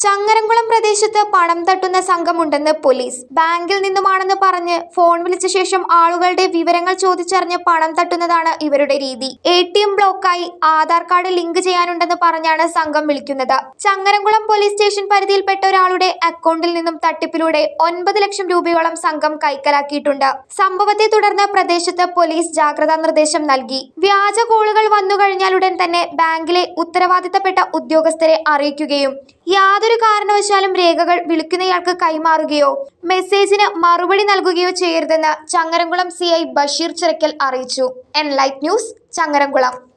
ചങ്ങരംകുളം പ്രദേശത്ത് പണം തട്ടുന്ന സംഘമുണ്ടെന്ന് പോലീസ് ബാങ്കിൽ നിന്നുമാണെന്ന് പറഞ്ഞ് ഫോൺ വിളിച്ച ശേഷം ആളുകളുടെ വിവരങ്ങൾ ചോദിച്ചറിഞ്ഞ് പണം തട്ടുന്നതാണ് ഇവരുടെ രീതി എ ടി എം ബ്ലോക്കായി ആധാർ കാർഡ് ലിങ്ക് ചെയ്യാനുണ്ടെന്ന് പറഞ്ഞാണ് സംഘം വിളിക്കുന്നത് ചങ്ങരംകുളം പോലീസ് സ്റ്റേഷൻ പരിധിയിൽപ്പെട്ട ഒരാളുടെ അക്കൗണ്ടിൽ നിന്നും തട്ടിപ്പിലൂടെ ഒൻപത് ലക്ഷം രൂപയോളം സംഘം കൈക്കലാക്കിയിട്ടുണ്ട് സംഭവത്തെ തുടർന്ന് പ്രദേശത്ത് പോലീസ് ജാഗ്രതാ നിർദ്ദേശം നൽകി വ്യാജ കോളുകൾ വന്നു കഴിഞ്ഞാലുടൻ തന്നെ ബാങ്കിലെ ഉത്തരവാദിത്തപ്പെട്ട ഉദ്യോഗസ്ഥരെ അറിയിക്കുകയും യാതൊരു കാരണവശാലും രേഖകൾ വിളിക്കുന്നയാൾക്ക് കൈമാറുകയോ മെസ്സേജിന് മറുപടി നൽകുകയോ ചെയ്യരുതെന്ന് ചങ്ങരംകുളം സി ഐ ബഷീർ ചിറക്കൽ അറിയിച്ചു എൻലൈറ്റ് ന്യൂസ് ചങ്ങരംകുളം